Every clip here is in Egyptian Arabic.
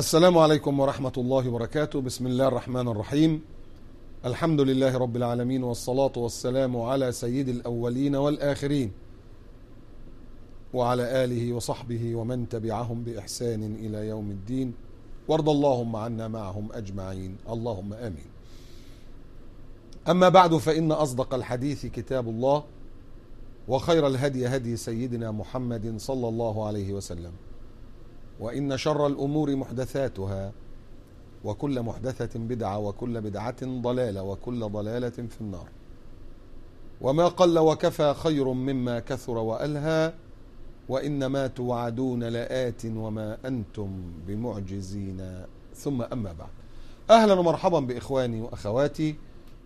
السلام عليكم ورحمة الله وبركاته بسم الله الرحمن الرحيم الحمد لله رب العالمين والصلاة والسلام على سيد الأولين والآخرين وعلى آله وصحبه ومن تبعهم بإحسان إلى يوم الدين وارض اللهم عنا معهم أجمعين اللهم آمين أما بعد فإن أصدق الحديث كتاب الله وخير الهدي هدي سيدنا محمد صلى الله عليه وسلم وإن شر الأمور محدثاتها وكل محدثة بدعة وكل بدعة ضلالة وكل ضلالة في النار وما قل وكفى خير مما كثر وألهى وإنما توعدون لآت وما أنتم بمعجزين ثم أما بعد أهلا ومرحبا بإخواني وأخواتي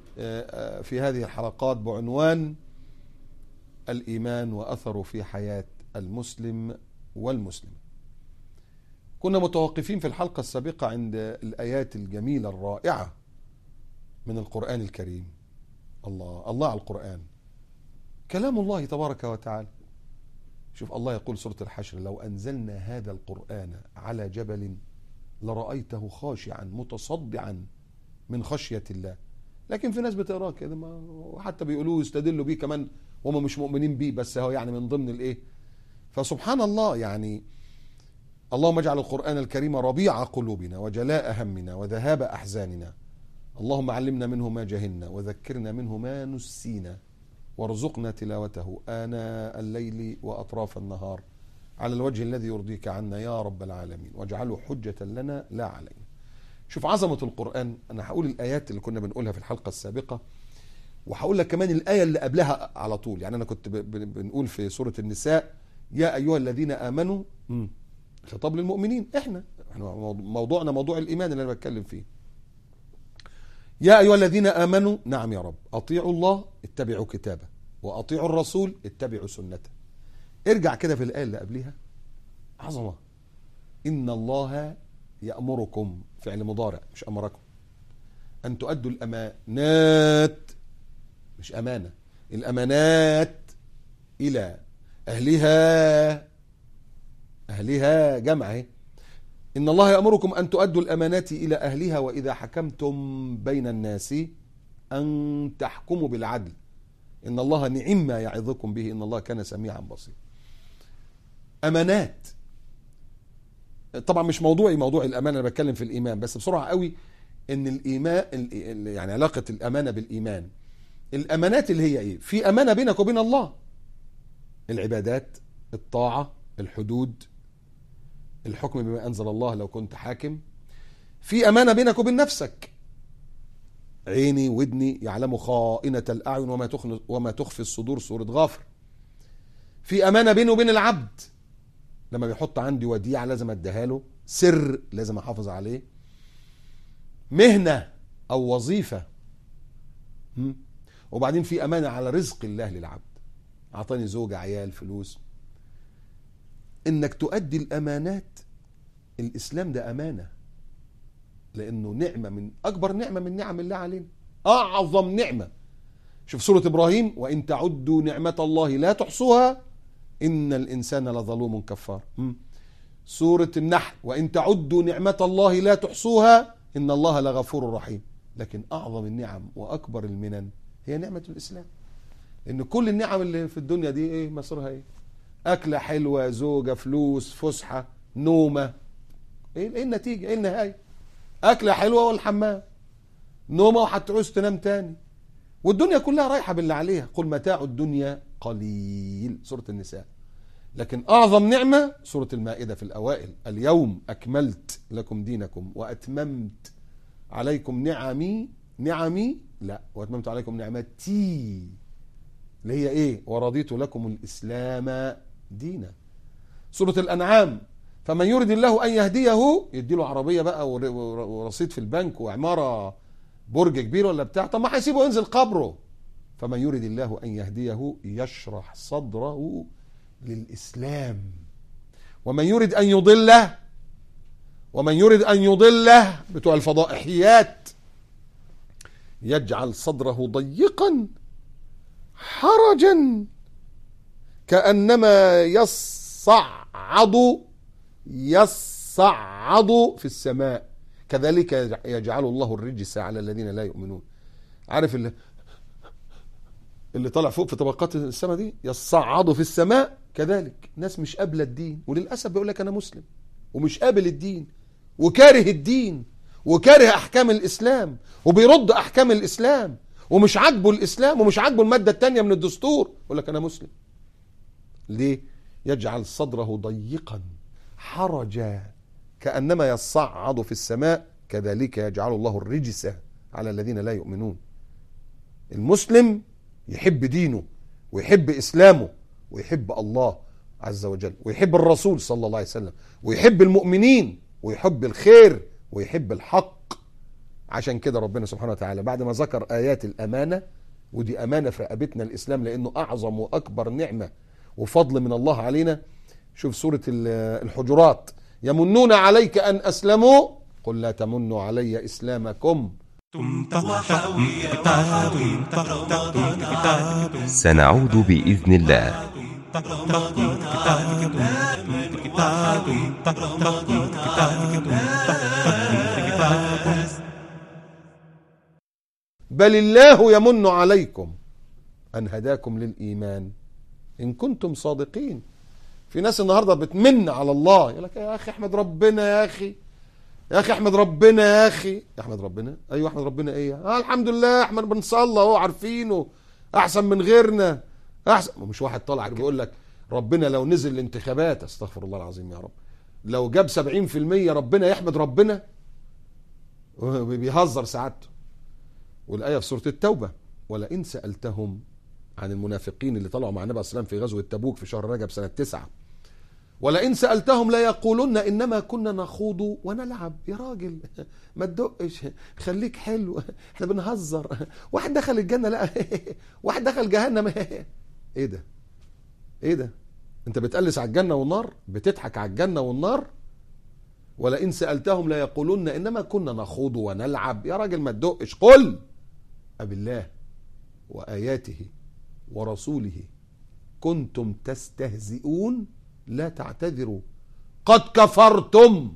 في هذه الحلقات بعنوان الإيمان وأثره في حياة المسلم والمسلم كنا متوقفين في الحلقة السابقة عند الآيات الجميلة الرائعة من القرآن الكريم الله الله على القرآن كلام الله تبارك وتعالى شوف الله يقول سورة الحشر لو أنزلنا هذا القرآن على جبل لرأيته خاشعا متصدعا من خشية الله لكن في ناس بتقراه كده ما وحتى بيقولوه يستدلوا بيه كمان وهم مش مؤمنين بيه بس هو يعني من ضمن الايه فسبحان الله يعني اللهم اجعل القرآن الكريم ربيع قلوبنا وجلاء همنا وذهاب أحزاننا اللهم علمنا منه ما جهلنا وذكرنا منه ما نسينا وارزقنا تلاوته آناء الليل وأطراف النهار على الوجه الذي يرضيك عنا يا رب العالمين واجعله حجة لنا لا علينا شوف عظمة القرآن أنا هقول الآيات اللي كنا بنقولها في الحلقة السابقة وهقول لك كمان الآية اللي قبلها على طول يعني أنا كنت بنقول في سورة النساء يا أيها الذين آمنوا خطاب للمؤمنين احنا احنا موضوعنا موضوع الايمان اللي انا بتكلم فيه يا ايها الذين امنوا نعم يا رب اطيعوا الله اتبعوا كتابه واطيعوا الرسول اتبعوا سنته ارجع كده في الايه اللي قبلها عظمه ان الله يامركم فعل مضارع مش امركم ان تؤدوا الامانات مش امانه الامانات الى اهلها أهلها جمع اهي إن الله يأمركم أن تؤدوا الأمانات إلى أهلها وإذا حكمتم بين الناس أن تحكموا بالعدل إن الله نعم ما يعظكم به إن الله كان سميعا بصيرا أمانات طبعا مش موضوعي موضوع الأمانة أنا بتكلم في الإيمان بس بسرعة قوي إن الإيمان يعني علاقة الأمانة بالإيمان الأمانات اللي هي إيه في أمانة بينك وبين الله العبادات الطاعة الحدود الحكم بما أنزل الله لو كنت حاكم في أمانة بينك وبين نفسك عيني ودني يعلم خائنة الأعين وما تخفي وما تخفي الصدور سورة غافر في أمانة بيني وبين العبد لما بيحط عندي وديعة لازم اديها له سر لازم احافظ عليه مهنة أو وظيفة وبعدين في أمانة على رزق الله للعبد أعطاني زوجة عيال فلوس انك تؤدي الامانات الاسلام ده امانه لانه نعمه من اكبر نعمه من نعم الله علينا اعظم نعمه شوف سوره ابراهيم وان تعدوا نعمه الله لا تحصوها ان الانسان لظلوم كفار سوره النحل وان تعدوا نعمه الله لا تحصوها ان الله لغفور رحيم لكن اعظم النعم واكبر المنن هي نعمه الاسلام ان كل النعم اللي في الدنيا دي ايه مصيرها ايه أكلة حلوة زوجة فلوس فسحة نومة إيه النتيجة إيه النهاية أكلة حلوة والحمام نومة وهتعوز تنام تاني والدنيا كلها رايحة باللي عليها قل متاع الدنيا قليل سورة النساء لكن أعظم نعمة سورة المائدة في الأوائل اليوم أكملت لكم دينكم وأتممت عليكم نعمي نعمي لا وأتممت عليكم نعمتي اللي هي إيه ورضيت لكم الإسلام دينا سورة الأنعام فمن يرد الله أن يهديه يديله عربية بقى ورصيد في البنك وعمارة برج كبير ولا بتاع طب ما هيسيبه ينزل قبره فمن يرد الله أن يهديه يشرح صدره للإسلام ومن يرد أن يضله ومن يرد أن يضله بتوع الفضائحيات يجعل صدره ضيقا حرجا كأنما يصعد يصعد يصعد في السماء كذلك يجعل الله الرجس على الذين لا يؤمنون عارف اللي اللي طالع فوق في طبقات السماء دي يصعد في السماء كذلك ناس مش قابله الدين وللاسف بيقول لك انا مسلم ومش قابل الدين وكاره الدين وكاره احكام الاسلام وبيرد احكام الاسلام ومش عاجبه الاسلام ومش عاجبه الماده الثانيه من الدستور يقول لك انا مسلم ليه يجعل صدره ضيقا حرجا كانما يصعد في السماء كذلك يجعل الله الرجس على الذين لا يؤمنون المسلم يحب دينه ويحب اسلامه ويحب الله عز وجل ويحب الرسول صلى الله عليه وسلم ويحب المؤمنين ويحب الخير ويحب الحق عشان كده ربنا سبحانه وتعالى بعد ما ذكر آيات الأمانة ودي أمانة في رقبتنا الإسلام لأنه أعظم وأكبر نعمة وفضل من الله علينا شوف سورة الحجرات يمنون عليك أن أسلموا قل لا تمنوا علي إسلامكم سنعود بإذن الله بل الله يمن عليكم أن هداكم للإيمان إن كنتم صادقين في ناس النهاردة بتمن على الله يقول لك يا أخي احمد ربنا يا أخي يا أخي احمد ربنا يا أخي احمد ربنا أيوة احمد ربنا إيه آه الحمد لله احمد بنصلى أهو عارفينه أحسن من غيرنا أحسن مش واحد طالع بيقول لك ربنا لو نزل الانتخابات استغفر الله العظيم يا رب لو جاب 70% ربنا يحمد ربنا بيهزر سعادته والآية في سورة التوبة ولئن سألتهم عن المنافقين اللي طلعوا مع النبي عليه الصلاة والسلام في غزوة تبوك في شهر رجب سنة تسعة ولئن سألتهم لا يقولن إنما كنا نخوض ونلعب يا راجل ما تدقش خليك حلو احنا بنهزر واحد دخل الجنة لا واحد دخل جهنم ايه ده ايه ده انت بتقلس على الجنة والنار بتضحك على الجنة والنار ولئن سألتهم لا يقولن إنما كنا نخوض ونلعب يا راجل ما تدقش قل أب الله وآياته ورسوله كنتم تستهزئون لا تعتذروا قد كفرتم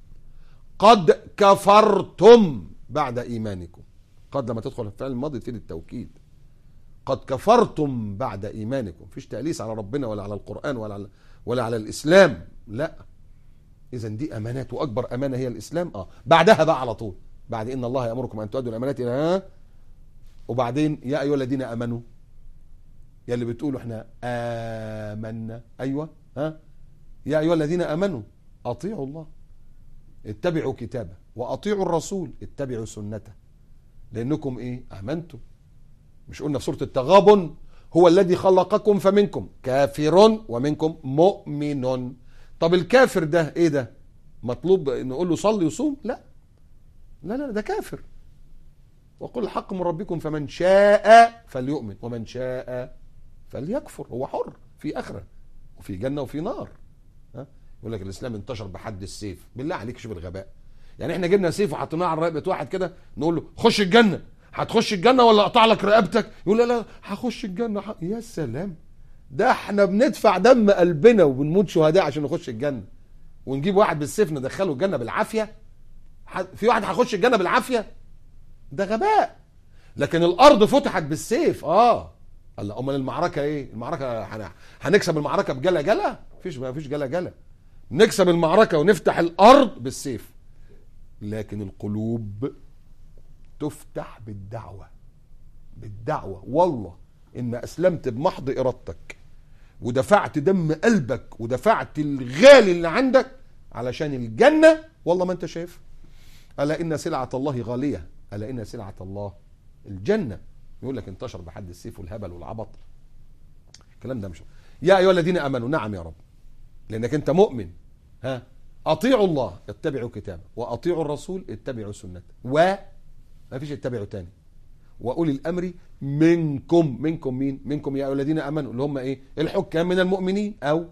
قد كفرتم بعد إيمانكم قد لما تدخل في الفعل الماضي تفيد التوكيد قد كفرتم بعد إيمانكم فيش تأليس على ربنا ولا على القرآن ولا على, ولا على الإسلام لا إذا دي أمانات وأكبر أمانة هي الإسلام آه بعدها بقى على طول بعد إن الله يأمركم أن تؤدوا الأمانات إلى ها وبعدين يا أيها الذين آمنوا يا اللي بتقولوا احنا آمنا أيوة ها يا أيها الذين آمنوا أطيعوا الله اتبعوا كتابه وأطيعوا الرسول اتبعوا سنته لأنكم إيه آمنتم مش قلنا في سورة التغابن هو الذي خلقكم فمنكم كافر ومنكم مؤمن طب الكافر ده ايه ده مطلوب نقول له صلي وصوم لا لا لا ده كافر وقل الحق من ربكم فمن شاء فليؤمن ومن شاء فليكفر هو حر في اخره وفي جنه وفي نار ها يقول لك الاسلام انتشر بحد السيف بالله عليك شوف الغباء يعني احنا جبنا سيف وحطيناه على رقبه واحد كده نقول له خش الجنه هتخش الجنه ولا اقطع لك رقبتك يقول لا لا هخش الجنه ح... يا سلام ده احنا بندفع دم قلبنا وبنموت شهداء عشان نخش الجنه ونجيب واحد بالسيف ندخله الجنه بالعافيه في واحد هيخش الجنه بالعافيه ده غباء لكن الارض فتحت بالسيف اه الله امال المعركه ايه المعركه هنكسب المعركه بجلا جلا مفيش ما فيش جلا جلا نكسب المعركه ونفتح الارض بالسيف لكن القلوب تفتح بالدعوه بالدعوه والله ان اسلمت بمحض ارادتك ودفعت دم قلبك ودفعت الغالي اللي عندك علشان الجنه والله ما انت شايف الا ان سلعه الله غاليه الا ان سلعه الله الجنه يقول لك انتشر بحد السيف والهبل والعبط الكلام ده مش يا ايها الذين امنوا نعم يا رب لانك انت مؤمن ها اطيعوا الله اتبعوا كتابه واطيعوا الرسول اتبعوا سنته و ما فيش اتبعوا تاني واولي الامر منكم منكم مين منكم يا ايها الذين امنوا اللي هم ايه الحكام من المؤمنين او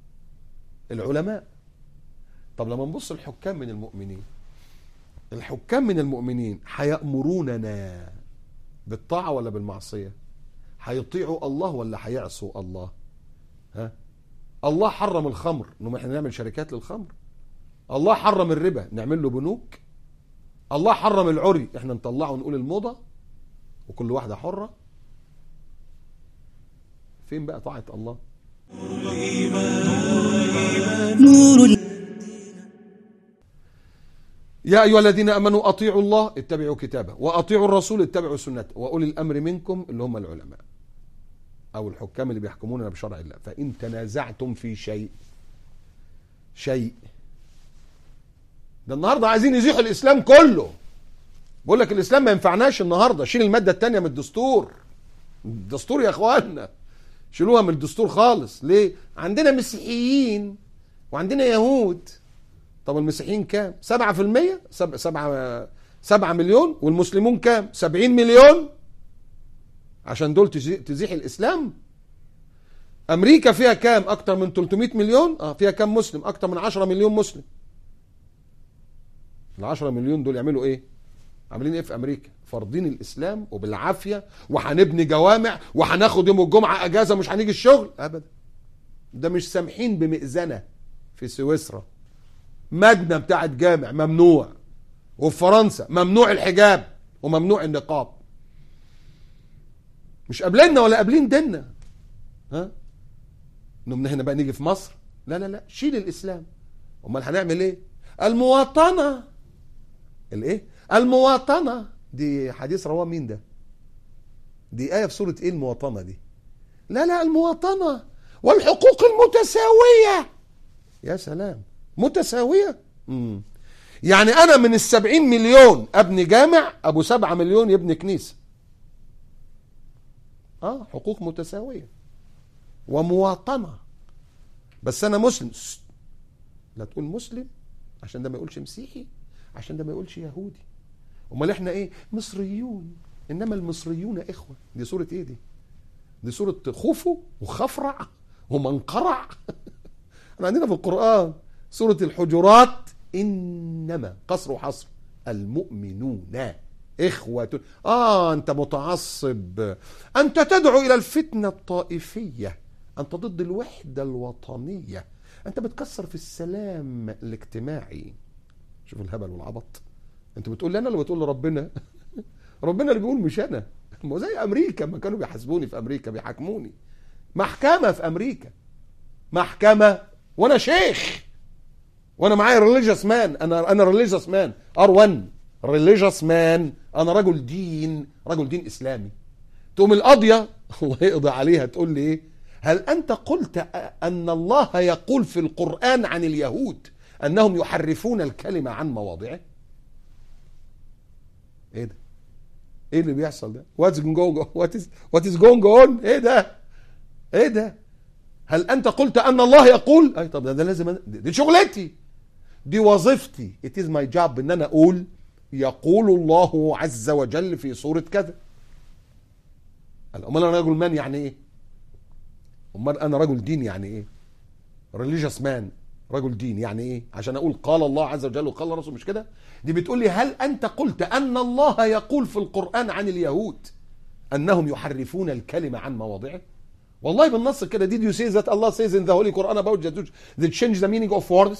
العلماء طب لما نبص الحكام من المؤمنين الحكام من المؤمنين هيأمروننا بالطاعة ولا بالمعصية هيطيعوا الله ولا هيعصوا الله ها الله حرم الخمر انهم احنا نعمل شركات للخمر الله حرم الربا نعمل له بنوك الله حرم العري احنا نطلعه ونقول الموضة وكل واحدة حرة فين بقى طاعة الله نور يا أيها الذين أمنوا أطيعوا الله اتبعوا كتابه وأطيعوا الرسول اتبعوا سنته وأولي الأمر منكم اللي هم العلماء أو الحكام اللي بيحكموننا بشرع الله فإن تنازعتم في شيء شيء ده النهارده عايزين يزيحوا الإسلام كله بقول لك الإسلام ما ينفعناش النهارده شيل المادة الثانية من الدستور الدستور يا إخواننا شيلوها من الدستور خالص ليه؟ عندنا مسيحيين وعندنا يهود طب المسيحيين كام؟ 7% سبعة سبعة سبعة مليون والمسلمون كام؟ 70 مليون عشان دول تزي- تزيح الإسلام أمريكا فيها كام؟ أكتر من 300 مليون؟ اه فيها كام مسلم؟ أكتر من 10 مليون مسلم ال 10 مليون دول يعملوا إيه؟ عاملين إيه في أمريكا؟ فارضين الإسلام وبالعافية وهنبني جوامع وهناخد يوم الجمعة أجازة مش هنيجي الشغل أبدا ده مش سامحين بمئذنة في سويسرا مدنة بتاعت جامع ممنوع وفي فرنسا ممنوع الحجاب وممنوع النقاب مش قابليننا ولا قابلين ديننا ها انه هنا بقى نيجي في مصر لا لا لا شيل الاسلام امال هنعمل ايه المواطنه الايه المواطنه دي حديث رواه مين ده دي ايه في سوره ايه المواطنه دي لا لا المواطنه والحقوق المتساويه يا سلام متساويه مم. يعني انا من السبعين مليون ابني جامع ابو سبعة مليون يبني كنيسه اه حقوق متساويه ومواطنه بس انا مسلم سست. لا تقول مسلم عشان ده ما يقولش مسيحي عشان ده ما يقولش يهودي امال احنا ايه مصريون انما المصريون اخوه دي سوره ايه دي دي سوره خوفو وخفرع ومنقرع احنا عندنا في القران سوره الحجرات انما قصر وحصر المؤمنون إخوة آه أنت متعصب أنت تدعو إلى الفتنة الطائفية أنت ضد الوحدة الوطنية أنت بتكسر في السلام الاجتماعي شوف الهبل والعبط أنت بتقول لي أنا اللي بتقول لربنا ربنا اللي بيقول مش أنا ما هو زي أمريكا ما كانوا بيحاسبوني في أمريكا بيحاكموني محكمة في أمريكا محكمة وأنا شيخ وانا معايا ريليجيوس مان انا انا ريليجيوس مان ار 1 ريليجيوس مان انا رجل دين رجل دين اسلامي تقوم القاضيه الله يقضي عليها تقول لي ايه هل انت قلت ان الله يقول في القران عن اليهود انهم يحرفون الكلمه عن مواضعه ايه ده ايه اللي بيحصل ده واتس جوينج وات از وات از جوينج اون ايه ده ايه ده هل انت قلت ان الله يقول اي طب ده, ده لازم أنا... دي, دي شغلتي دي وظيفتي it is my job ان انا اقول يقول الله عز وجل في سورة كذا قال امال انا رجل مان يعني ايه امال انا رجل دين يعني ايه religious man رجل دين يعني ايه عشان اقول قال الله عز وجل وقال الرسول مش كده دي بتقول لي هل انت قلت ان الله يقول في القرآن عن اليهود انهم يحرفون الكلمة عن مواضعه والله بالنص كده did you say that Allah says in the Holy Quran about that they change the meaning of words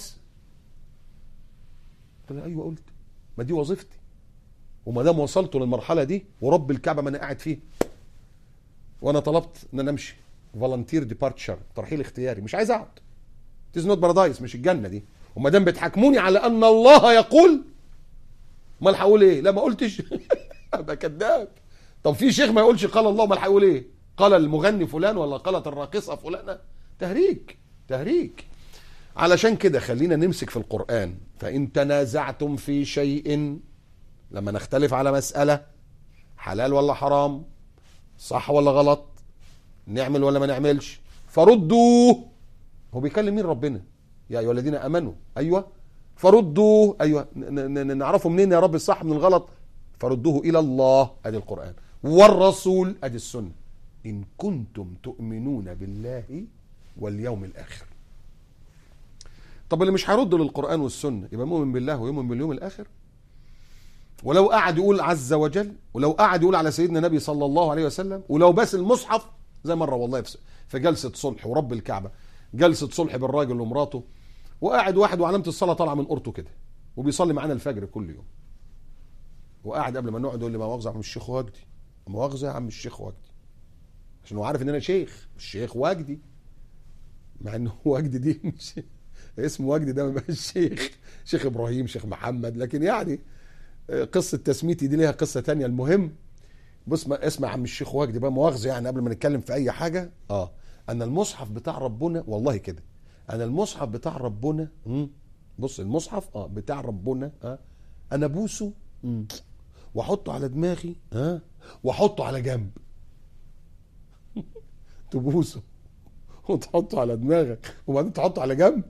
قلت له ايوه قلت ما دي وظيفتي وما دام وصلت للمرحله دي ورب الكعبه ما انا قاعد فيه وانا طلبت ان انا امشي فولنتير ديبارتشر ترحيل اختياري مش عايز اقعد تيز نوت بارادايس مش الجنه دي وما دام بتحاكموني على ان الله يقول امال هقول ايه لا ما قلتش ابقى كذاب طب في شيخ ما يقولش قال الله امال هيقول ايه قال المغني فلان ولا قالت الراقصه فلانه تهريج تهريج علشان كده خلينا نمسك في القرآن فإن تنازعتم في شيء لما نختلف على مسألة حلال ولا حرام صح ولا غلط نعمل ولا ما نعملش فردوه هو بيكلم مين ربنا يا أيها الذين أمنوا أيوة فردوه أيوة نعرفه منين يا رب الصح من الغلط فردوه إلى الله أدي القرآن والرسول أدي السنة إن كنتم تؤمنون بالله واليوم الآخر طب اللي مش هيرد للقرآن والسنة يبقى مؤمن بالله ويؤمن باليوم الآخر ولو قعد يقول عز وجل ولو قعد يقول على سيدنا النبي صلى الله عليه وسلم ولو بس المصحف زي مرة والله في جلسة صلح ورب الكعبة جلسة صلح بالراجل ومراته وقاعد واحد وعلامه الصلاه طالعه من قرطه كده وبيصلي معانا الفجر كل يوم وقاعد قبل ما نقعد يقول لي ما مؤاخذه يا عم الشيخ وجدي ما مؤاخذه يا عم الشيخ وجدي عشان هو عارف ان انا شيخ الشيخ وجدي مع انه وجدي دي مش اسم وجدي ده ما يبقاش شيخ شيخ ابراهيم شيخ محمد لكن يعني آه، قصه تسميتي دي ليها قصه تانية المهم بص ما اسمع يا عم الشيخ وجدي بقى مؤاخذه يعني قبل ما نتكلم في اي حاجه اه انا المصحف بتاع ربنا والله كده انا المصحف بتاع ربنا مم. بص المصحف اه بتاع ربنا اه انا بوسه مم. واحطه على دماغي ها واحطه على جنب تبوسه وتحطه على دماغك وبعدين تحطه على جنب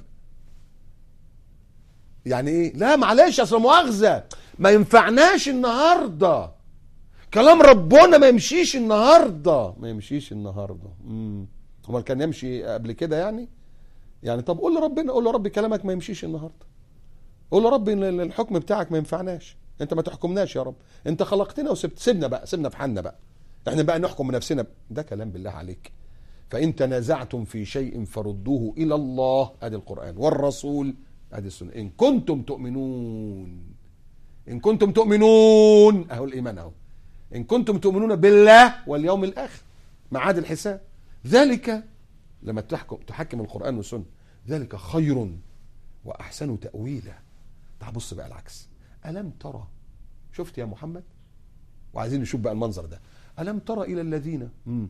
يعني ايه لا معلش اصل مؤاخذه ما ينفعناش النهارده كلام ربنا ما يمشيش النهارده ما يمشيش النهارده امم امال كان يمشي قبل كده يعني يعني طب قول لربنا قول له ربي كلامك ما يمشيش النهارده قول له ربي إن الحكم بتاعك ما ينفعناش انت ما تحكمناش يا رب انت خلقتنا وسبت سيبنا بقى سيبنا في حالنا بقى احنا بقى نحكم بنفسنا ده كلام بالله عليك فان تنازعتم في شيء فردوه الى الله ادي القران والرسول ادي السنه ان كنتم تؤمنون ان كنتم تؤمنون اهو الايمان اهو ان كنتم تؤمنون بالله واليوم الاخر معاد الحساب ذلك لما تحكم تحكم القران والسنه ذلك خير واحسن تاويلا تعال بص بقى العكس الم ترى شفت يا محمد وعايزين نشوف بقى المنظر ده الم ترى الى الذين مم.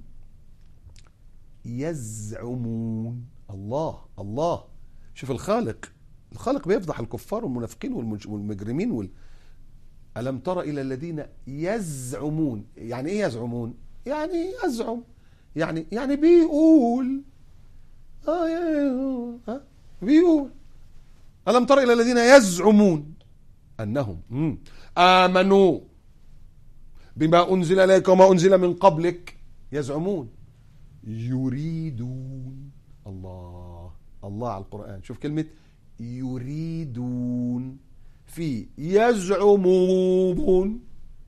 يزعمون الله الله شوف الخالق الخالق بيفضح الكفار والمنافقين والمج- والمجرمين وال... ألم تر إلى الذين يزعمون يعني إيه يزعمون يعني يزعم يعني يعني بيقول آه يا- ها بيقول ألم تر إلى الذين يزعمون أنهم مم، آمنوا بما أنزل إليك وما أنزل من قبلك يزعمون يريدون الله الله على القرآن شوف كلمة يريدون في يزعمون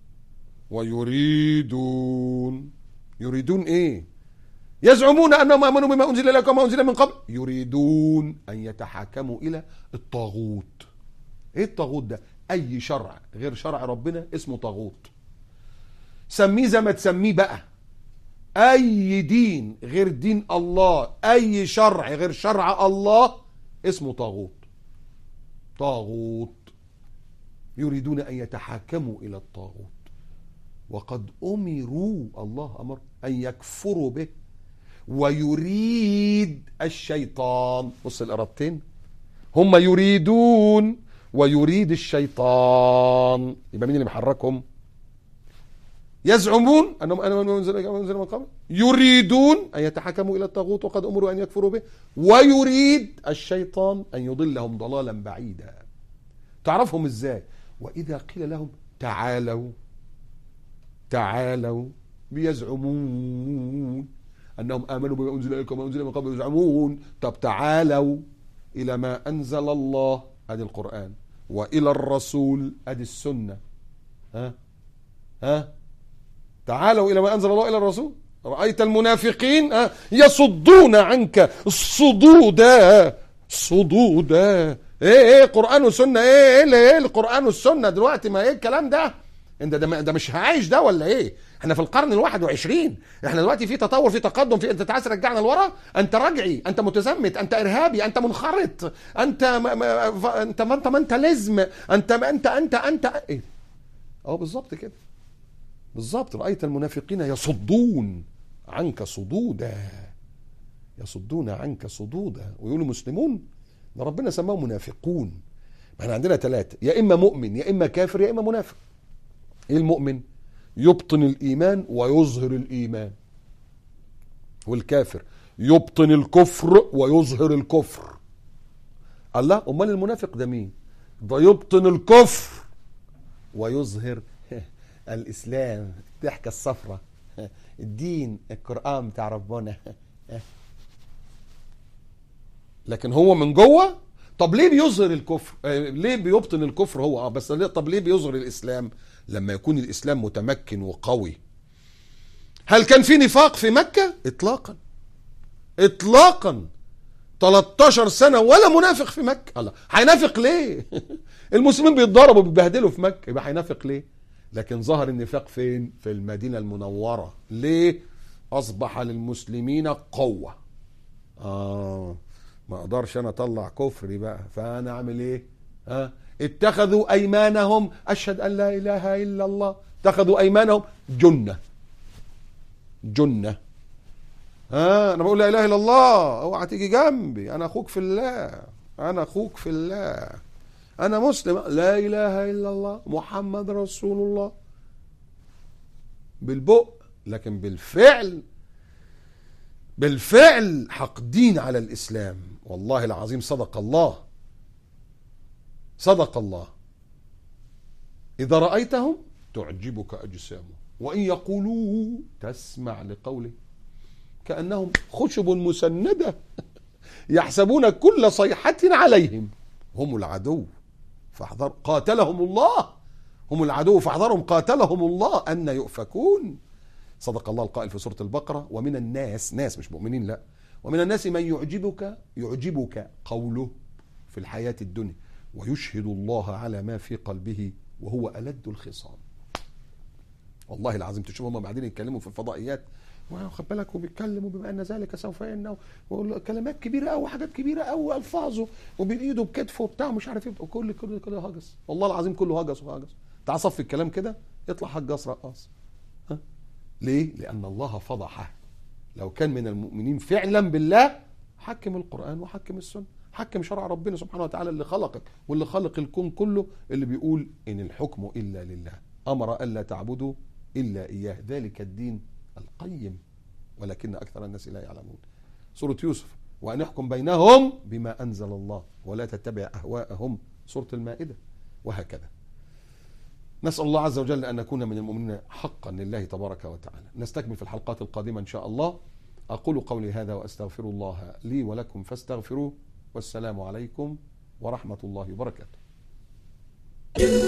ويريدون يريدون ايه يزعمون انهم امنوا بما انزل اليك وما انزل من قبل يريدون ان يتحاكموا الى الطاغوت ايه الطاغوت ده اي شرع غير شرع ربنا اسمه طاغوت سميه زي ما تسميه بقى اي دين غير دين الله اي شرع غير شرع الله اسمه طاغوت طاغوت يريدون ان يتحاكموا الى الطاغوت وقد امروا الله امر ان يكفروا به ويريد الشيطان بص الارادتين هم يريدون ويريد الشيطان يبقى مين اللي محركهم يزعمون انهم انا من انزل من انزل من قبل يريدون ان يتحكموا الى الطاغوت وقد امروا ان يكفروا به ويريد الشيطان ان يضلهم ضلالا بعيدا تعرفهم ازاي واذا قيل لهم تعالوا تعالوا بيزعمون انهم امنوا بما انزل اليكم وما انزل من قبل يزعمون طب تعالوا الى ما انزل الله ادي القران والى الرسول ادي السنه ها ها تعالوا الى ما انزل الله الى الرسول رايت المنافقين ها يصدون عنك صدودا صدودا ايه ايه قران وسنه ايه ايه ايه القران والسنه دلوقتي ما ايه الكلام ده انت ده, ده مش عايش ده ولا ايه احنا في القرن الواحد وعشرين احنا دلوقتي في تطور في تقدم في انت عايز ترجعنا لورا انت رجعي انت متزمت انت ارهابي انت منخرط انت ما ما ف- انت ما انت ما انت لزم انت ما انت انت انت ايه اه بالظبط كده بالظبط رأيت المنافقين يصدون عنك صدودا يصدون عنك صدودا ويقولوا مسلمون ده ربنا سماهم منافقون ما احنا عندنا ثلاثة يا إما مؤمن يا إما كافر يا إما منافق إيه المؤمن يبطن الإيمان ويظهر الإيمان والكافر يبطن الكفر ويظهر الكفر الله أمال المنافق ده مين ده يبطن الكفر ويظهر الاسلام الضحكه الصفراء الدين القران بتاع ربنا لكن هو من جوه طب ليه بيظهر الكفر آه، ليه بيبطن الكفر هو اه بس ليه طب ليه بيظهر الاسلام لما يكون الاسلام متمكن وقوي هل كان في نفاق في مكه اطلاقا اطلاقا 13 سنة ولا منافق في مكة الله هينافق ليه المسلمين بيتضربوا بيتبهدلوا في مكة يبقى هينافق ليه لكن ظهر النفاق فين في المدينة المنورة ليه أصبح للمسلمين قوة آه ما أقدرش أنا أطلع كفري بقى فأنا أعمل إيه ها اتخذوا أيمانهم أشهد أن لا إله إلا الله اتخذوا أيمانهم جنة جنة ها انا بقول لا اله الا الله اوعى تيجي جنبي انا اخوك في الله انا اخوك في الله انا مسلم لا اله الا الله محمد رسول الله بالبق لكن بالفعل بالفعل حقدين على الاسلام والله العظيم صدق الله صدق الله اذا رايتهم تعجبك اجسامهم وان يقولوا تسمع لقوله كأنهم خشب مسندة يحسبون كل صيحة عليهم هم العدو فاحذر قاتلهم الله هم العدو فاحذرهم قاتلهم الله أن يؤفكون صدق الله القائل في سورة البقرة ومن الناس ناس مش مؤمنين لا ومن الناس من يعجبك يعجبك قوله في الحياة الدنيا ويشهد الله على ما في قلبه وهو ألد الخصام والله العظيم تشوف هم بعدين يتكلموا في الفضائيات واخد بالك وبيتكلم وبما ان ذلك سوف ان كلمات كبيره قوي حاجات كبيره قوي الفاظه وبايده بكتفه وبتاع مش عارف ايه وكل كل كل هجس والله العظيم كله هجس وهجس تعال صف الكلام كده يطلع هجاص رقاص ها ليه؟ لان الله فضحه لو كان من المؤمنين فعلا بالله حكم القران وحكم السنه حكم شرع ربنا سبحانه وتعالى اللي خلقك واللي خلق الكون كله اللي بيقول ان الحكم الا لله امر الا تعبدوا الا اياه ذلك الدين القيم ولكن أكثر الناس لا يعلمون سورة يوسف وأن يحكم بينهم بما أنزل الله ولا تتبع أهواءهم سورة المائدة وهكذا نسأل الله عز وجل أن نكون من المؤمنين حقا لله تبارك وتعالى نستكمل في الحلقات القادمة إن شاء الله أقول قولي هذا وأستغفر الله لي ولكم فاستغفروه والسلام عليكم ورحمة الله وبركاته